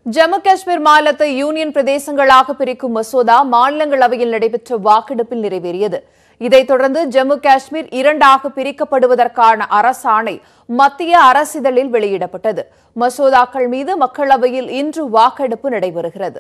ஜம்மு காஷ்மீர் மாநிலத்தை யூனியன் பிரதேசங்களாக பிரிக்கும் மசோதா மாநிலங்களவையில் நடைபெற்ற வாக்கெடுப்பில் நிறைவேறியது இதைத் தொடர்ந்து ஜம்மு காஷ்மீர் இரண்டாக பிரிக்கப்படுவதற்கான அரசாணை மத்திய அரசிதழில் வெளியிடப்பட்டது மசோதாக்கள் மீது மக்களவையில் இன்று வாக்கெடுப்பு நடைபெறுகிறது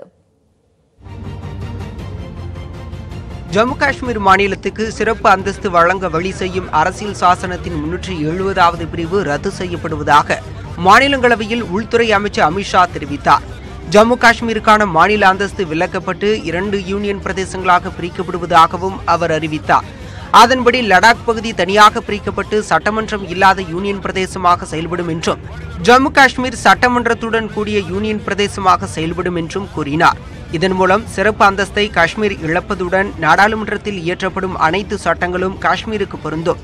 ஜம்மு காஷ்மீர் மாநிலத்துக்கு சிறப்பு அந்தஸ்து வழங்க வழி செய்யும் அரசியல் சாசனத்தின் முன்னூற்றி எழுபதாவது பிரிவு ரத்து செய்யப்படுவதாக மாநிலங்களவையில் உள்துறை அமைச்சர் அமித்ஷா தெரிவித்தார் ஜம்மு காஷ்மீருக்கான மாநில அந்தஸ்து விலக்கப்பட்டு இரண்டு யூனியன் பிரதேசங்களாக பிரிக்கப்படுவதாகவும் அவர் அறிவித்தார் அதன்படி லடாக் பகுதி தனியாக பிரிக்கப்பட்டு சட்டமன்றம் இல்லாத யூனியன் பிரதேசமாக செயல்படும் என்றும் ஜம்மு காஷ்மீர் சட்டமன்றத்துடன் கூடிய யூனியன் பிரதேசமாக செயல்படும் என்றும் கூறினார் இதன் மூலம் சிறப்பு அந்தஸ்தை காஷ்மீர் இழப்பதுடன் நாடாளுமன்றத்தில் இயற்றப்படும் அனைத்து சட்டங்களும் காஷ்மீருக்கு பொருந்தும்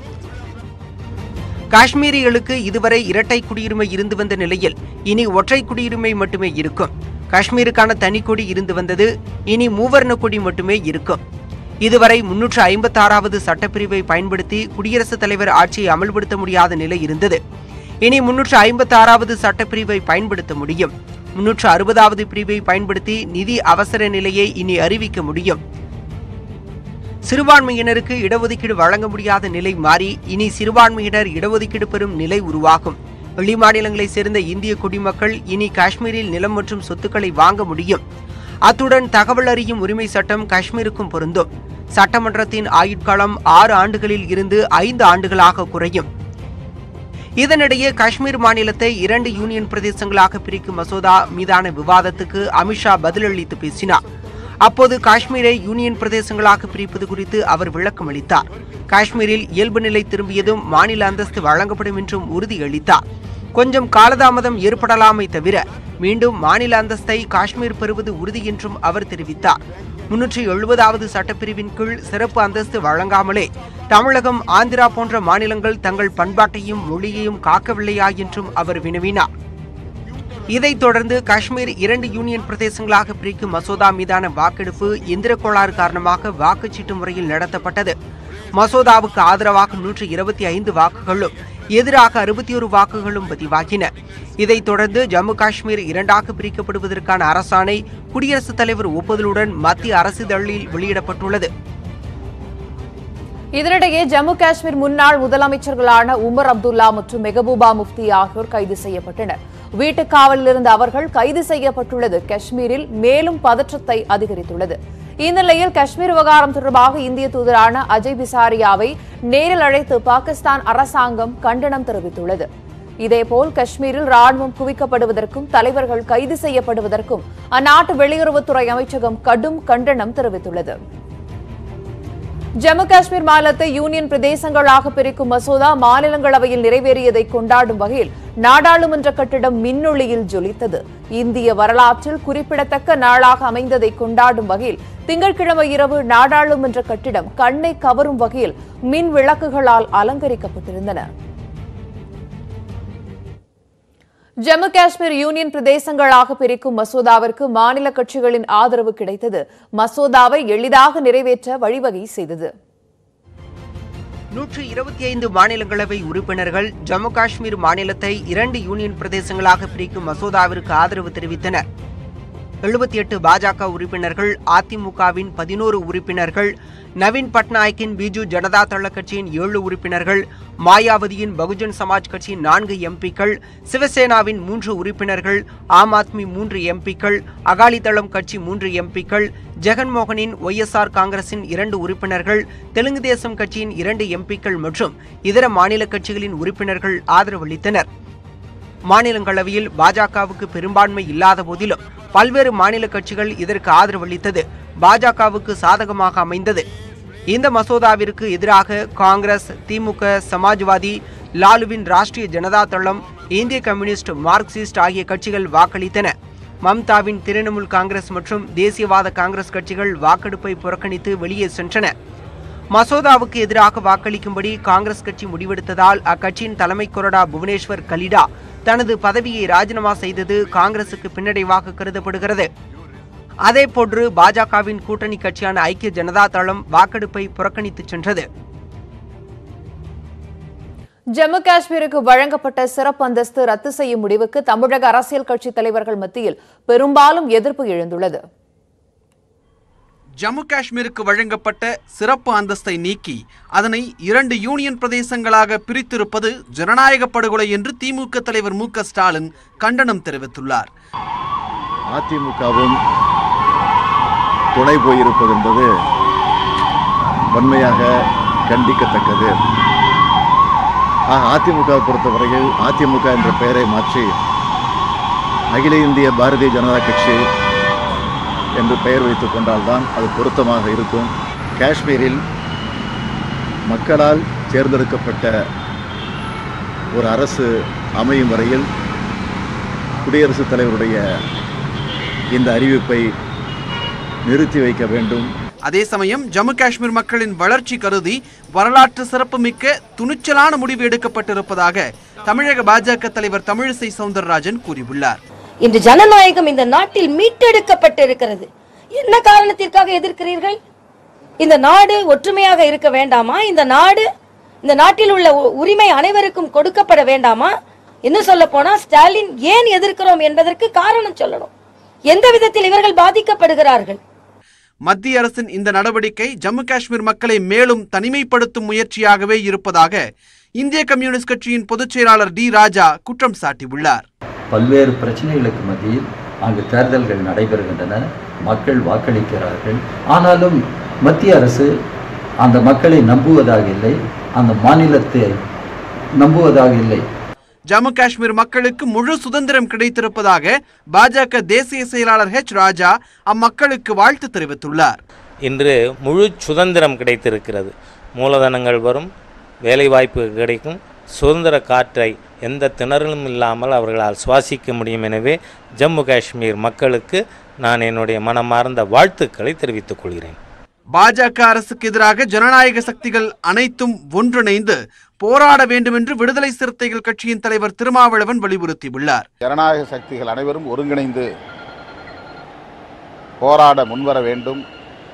காஷ்மீரிகளுக்கு இதுவரை இரட்டை குடியுரிமை இருந்து வந்த நிலையில் இனி ஒற்றை குடியுரிமை மட்டுமே இருக்கும் காஷ்மீருக்கான தனிக்கொடி இருந்து வந்தது இனி மூவர்ண கொடி மட்டுமே இருக்கும் இதுவரை முன்னூற்று ஐம்பத்தாறாவது சட்டப்பிரிவை பயன்படுத்தி குடியரசுத் தலைவர் ஆட்சியை அமல்படுத்த முடியாத நிலை இருந்தது இனி முன்னூற்று ஐம்பத்தாறாவது சட்டப்பிரிவை பயன்படுத்த முடியும் முன்னூற்று அறுபதாவது பிரிவை பயன்படுத்தி நிதி அவசர நிலையை இனி அறிவிக்க முடியும் சிறுபான்மையினருக்கு இடஒதுக்கீடு வழங்க முடியாத நிலை மாறி இனி சிறுபான்மையினர் இடஒதுக்கீடு பெறும் நிலை உருவாகும் வெளிமாநிலங்களைச் சேர்ந்த இந்திய குடிமக்கள் இனி காஷ்மீரில் நிலம் மற்றும் சொத்துக்களை வாங்க முடியும் அத்துடன் தகவல் அறியும் உரிமை சட்டம் காஷ்மீருக்கும் பொருந்தும் சட்டமன்றத்தின் ஆயுட்காலம் ஆறு ஆண்டுகளில் இருந்து ஐந்து ஆண்டுகளாக குறையும் இதனிடையே காஷ்மீர் மாநிலத்தை இரண்டு யூனியன் பிரதேசங்களாக பிரிக்கும் மசோதா மீதான விவாதத்துக்கு அமித்ஷா பதிலளித்து பேசினார் அப்போது காஷ்மீரை யூனியன் பிரதேசங்களாக பிரிப்பது குறித்து அவர் விளக்கம் அளித்தார் காஷ்மீரில் இயல்பு நிலை திரும்பியதும் மாநில அந்தஸ்து வழங்கப்படும் என்றும் உறுதியளித்தார் கொஞ்சம் காலதாமதம் ஏற்படலாமே தவிர மீண்டும் மாநில அந்தஸ்தை காஷ்மீர் பெறுவது உறுதி என்றும் அவர் தெரிவித்தார் முன்னூற்றி எழுபதாவது சட்டப்பிரிவின் கீழ் சிறப்பு அந்தஸ்து வழங்காமலே தமிழகம் ஆந்திரா போன்ற மாநிலங்கள் தங்கள் பண்பாட்டையும் மொழியையும் காக்கவில்லையா என்றும் அவர் வினவினார் இதைத் தொடர்ந்து காஷ்மீர் இரண்டு யூனியன் பிரதேசங்களாக பிரிக்கும் மசோதா மீதான வாக்கெடுப்பு எந்திர கோளாறு காரணமாக வாக்குச்சீட்டு முறையில் நடத்தப்பட்டது மசோதாவுக்கு ஆதரவாக நூற்று இருபத்தி ஐந்து வாக்குகளும் எதிராக அறுபத்தி ஒரு வாக்குகளும் பதிவாகின இதைத் தொடர்ந்து ஜம்மு காஷ்மீர் இரண்டாக பிரிக்கப்படுவதற்கான அரசாணை குடியரசுத் தலைவர் ஒப்புதலுடன் மத்திய அரசிதழில் வெளியிடப்பட்டுள்ளது இதனிடையே ஜம்மு காஷ்மீர் முன்னாள் முதலமைச்சர்களான உமர் அப்துல்லா மற்றும் மெகபூபா முஃப்தி ஆகியோர் கைது செய்யப்பட்டனர் வீட்டுக் காவலில் இருந்த அவர்கள் கைது செய்யப்பட்டுள்ளது காஷ்மீரில் மேலும் பதற்றத்தை அதிகரித்துள்ளது இந்நிலையில் காஷ்மீர் விவகாரம் தொடர்பாக இந்திய தூதரான அஜய் பிசாரியாவை நேரில் அழைத்து பாகிஸ்தான் அரசாங்கம் கண்டனம் தெரிவித்துள்ளது இதேபோல் காஷ்மீரில் ராணுவம் குவிக்கப்படுவதற்கும் தலைவர்கள் கைது செய்யப்படுவதற்கும் அந்நாட்டு வெளியுறவுத்துறை அமைச்சகம் கடும் கண்டனம் தெரிவித்துள்ளது ஜம்மு காஷ்மீர் மாநிலத்தை யூனியன் பிரதேசங்களாக பிரிக்கும் மசோதா மாநிலங்களவையில் நிறைவேறியதை கொண்டாடும் வகையில் நாடாளுமன்ற கட்டிடம் மின்னொளியில் ஜொலித்தது இந்திய வரலாற்றில் குறிப்பிடத்தக்க நாளாக அமைந்ததை கொண்டாடும் வகையில் திங்கட்கிழமை இரவு நாடாளுமன்ற கட்டிடம் கண்ணை கவரும் வகையில் மின் விளக்குகளால் அலங்கரிக்கப்பட்டிருந்தன ஜம்மு காஷ்மீர் யூனியன் பிரதேசங்களாக பிரிக்கும் மசோதாவிற்கு மாநில கட்சிகளின் ஆதரவு கிடைத்தது மசோதாவை எளிதாக நிறைவேற்ற வழிவகை செய்தது நூற்று இருபத்தி ஐந்து மாநிலங்களவை உறுப்பினர்கள் ஜம்மு காஷ்மீர் மாநிலத்தை இரண்டு யூனியன் பிரதேசங்களாக பிரிக்கும் மசோதாவிற்கு ஆதரவு தெரிவித்தனர் எழுபத்தி எட்டு பாஜக உறுப்பினர்கள் அதிமுகவின் பதினோரு உறுப்பினர்கள் நவீன் பட்நாயக்கின் பிஜு ஜனதா தள கட்சியின் ஏழு உறுப்பினர்கள் மாயாவதியின் பகுஜன் சமாஜ் கட்சியின் நான்கு எம்பிக்கள் சிவசேனாவின் மூன்று உறுப்பினர்கள் ஆம் ஆத்மி மூன்று எம்பிக்கள் அகாலிதளம் கட்சி மூன்று எம்பிக்கள் ஜெகன்மோகனின் ஒய்எஸ்ஆர் காங்கிரசின் இரண்டு உறுப்பினர்கள் தெலுங்கு தேசம் கட்சியின் இரண்டு எம்பிக்கள் மற்றும் இதர மாநில கட்சிகளின் உறுப்பினர்கள் ஆதரவளித்தனர் மாநிலங்களவையில் பாஜகவுக்கு பெரும்பான்மை இல்லாத போதிலும் பல்வேறு மாநில கட்சிகள் இதற்கு ஆதரவளித்தது பாஜகவுக்கு சாதகமாக அமைந்தது இந்த மசோதாவிற்கு எதிராக காங்கிரஸ் திமுக சமாஜ்வாதி லாலுவின் ராஷ்டிரிய ஜனதா தளம் இந்திய கம்யூனிஸ்ட் மார்க்சிஸ்ட் ஆகிய கட்சிகள் வாக்களித்தன மம்தாவின் திரிணாமுல் காங்கிரஸ் மற்றும் தேசியவாத காங்கிரஸ் கட்சிகள் வாக்கெடுப்பை புறக்கணித்து வெளியே சென்றன மசோதாவுக்கு எதிராக வாக்களிக்கும்படி காங்கிரஸ் கட்சி முடிவெடுத்ததால் அக்கட்சியின் தலைமை கொறடா புவனேஸ்வர் கலிடா தனது பதவியை ராஜினாமா செய்தது காங்கிரசுக்கு பின்னடைவாக கருதப்படுகிறது அதேபோன்று பாஜகவின் கூட்டணி கட்சியான ஐக்கிய ஜனதா தளம் வாக்கெடுப்பை புறக்கணித்து சென்றது ஜம்மு காஷ்மீருக்கு வழங்கப்பட்ட சிறப்பு அந்தஸ்து ரத்து செய்யும் முடிவுக்கு தமிழக அரசியல் கட்சித் தலைவர்கள் மத்தியில் பெரும்பாலும் எதிர்ப்பு எழுந்துள்ளது ஜம்மு காஷ்மீருக்கு வழங்கப்பட்ட சிறப்பு அந்தஸ்தை நீக்கி அதனை இரண்டு யூனியன் பிரதேசங்களாக பிரித்திருப்பது ஜனநாயக படுகொலை என்று திமுக தலைவர் மு க ஸ்டாலின் கண்டனம் தெரிவித்துள்ளார் அதிமுகவும் துணை போயிருப்பது என்பது வன்மையாக கண்டிக்கத்தக்கது ஆக அதிமுகவை பொறுத்தவரையில் அதிமுக என்ற பெயரை மாற்றி அகில இந்திய பாரதிய ஜனதா கட்சி என்று பெயர் வைத்துக் கொண்டால்தான் அது பொருத்தமாக இருக்கும் காஷ்மீரில் மக்களால் தேர்ந்தெடுக்கப்பட்ட ஒரு அரசு அமையும் வரையில் குடியரசுத் தலைவருடைய இந்த அறிவிப்பை நிறுத்தி வைக்க வேண்டும் அதே சமயம் ஜம்மு காஷ்மீர் மக்களின் வளர்ச்சி கருதி வரலாற்று சிறப்புமிக்க துணிச்சலான முடிவு எடுக்கப்பட்டிருப்பதாக தமிழக பாஜக தலைவர் தமிழிசை சவுந்தரராஜன் கூறியுள்ளார் இன்று ஜனநாயகம் இந்த நாட்டில் மீட்டெடுக்கப்பட்டிருக்கிறது என்ன காரணத்திற்காக எதிர்க்கிறீர்கள் இந்த நாடு ஒற்றுமையாக இருக்க வேண்டாமா இந்த நாடு இந்த நாட்டில் உள்ள உ- உரிமை அனைவருக்கும் கொடுக்கப்பட வேண்டாமா இன்னும் சொல்ல போனா ஸ்டாலின் ஏன் எதிர்க்கிறோம் என்பதற்கு காரணம் சொல்லணும் எந்த விதத்தில் இவர்கள் பாதிக்கப்படுகிறார்கள் மத்திய அரசின் இந்த நடவடிக்கை ஜம்மு காஷ்மீர் மக்களை மேலும் தனிமைப்படுத்தும் முயற்சியாகவே இருப்பதாக இந்திய கம்யூனிஸ்ட் கட்சியின் பொதுச் செயலாளர் டி ராஜா குற்றம் சாட்டியுள்ளார் பல்வேறு பிரச்சனைகளுக்கு மத்தியில் அங்கு தேர்தல்கள் நடைபெறுகின்றன மக்கள் வாக்களிக்கிறார்கள் ஆனாலும் மத்திய அரசு அந்த மக்களை நம்புவதாக இல்லை அந்த மாநிலத்தை நம்புவதாக இல்லை ஜம்மு காஷ்மீர் மக்களுக்கு முழு சுதந்திரம் கிடைத்திருப்பதாக பாஜக தேசிய செயலாளர் ஹெச் ராஜா அம்மக்களுக்கு வாழ்த்து தெரிவித்துள்ளார் இன்று முழு சுதந்திரம் கிடைத்திருக்கிறது மூலதனங்கள் வரும் வேலைவாய்ப்பு கிடைக்கும் சுதந்திர காற்றை எந்த திணறலும் இல்லாமல் அவர்களால் சுவாசிக்க முடியும் எனவே ஜம்மு காஷ்மீர் மக்களுக்கு நான் என்னுடைய மனமார்ந்த வாழ்த்துக்களை தெரிவித்துக் கொள்கிறேன் பாஜக அரசுக்கு எதிராக ஜனநாயக சக்திகள் அனைத்தும் ஒன்றிணைந்து போராட வேண்டும் என்று விடுதலை சிறுத்தைகள் கட்சியின் தலைவர் திருமாவளவன் வலியுறுத்தியுள்ளார் ஜனநாயக சக்திகள் அனைவரும் ஒருங்கிணைந்து போராட முன்வர வேண்டும்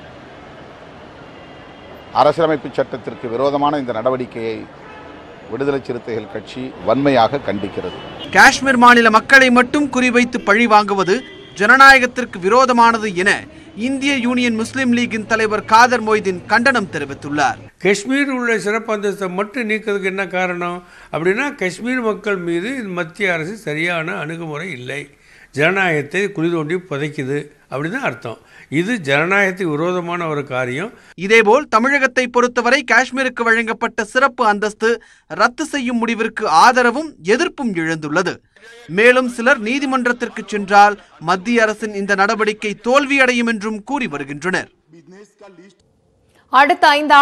அரசியலமைப்பு சட்டத்திற்கு விரோதமான இந்த நடவடிக்கையை விடுதலை சிறுத்தைகள் கட்சி வன்மையாக கண்டிக்கிறது காஷ்மீர் மாநில மக்களை மட்டும் குறிவைத்து பழி வாங்குவது ஜனநாயகத்திற்கு விரோதமானது என இந்திய யூனியன் முஸ்லிம் லீகின் தலைவர் காதர் மொய்தீன் கண்டனம் தெரிவித்துள்ளார் காஷ்மீர் உள்ள சிறப்பு அந்தஸ்தை மட்டும் நீக்கிறதுக்கு என்ன காரணம் அப்படின்னா காஷ்மீர் மக்கள் மீது இந்த மத்திய அரசு சரியான அணுகுமுறை இல்லை ஜனநாயகத்தை குழி தோண்டி புதைக்குது அப்படின்னு அர்த்தம் இது ஜனநாயகத்துக்கு விரோதமான ஒரு காரியம் இதேபோல் தமிழகத்தை பொறுத்தவரை காஷ்மீருக்கு வழங்கப்பட்ட சிறப்பு அந்தஸ்து ரத்து செய்யும் முடிவிற்கு ஆதரவும் எதிர்ப்பும் எழுந்துள்ளது மேலும் சிலர் நீதிமன்றத்திற்கு சென்றால் மத்திய அரசின் இந்த நடவடிக்கை தோல்வியடையும் என்றும் கூறி வருகின்றனர் அடுத்த ஐந்து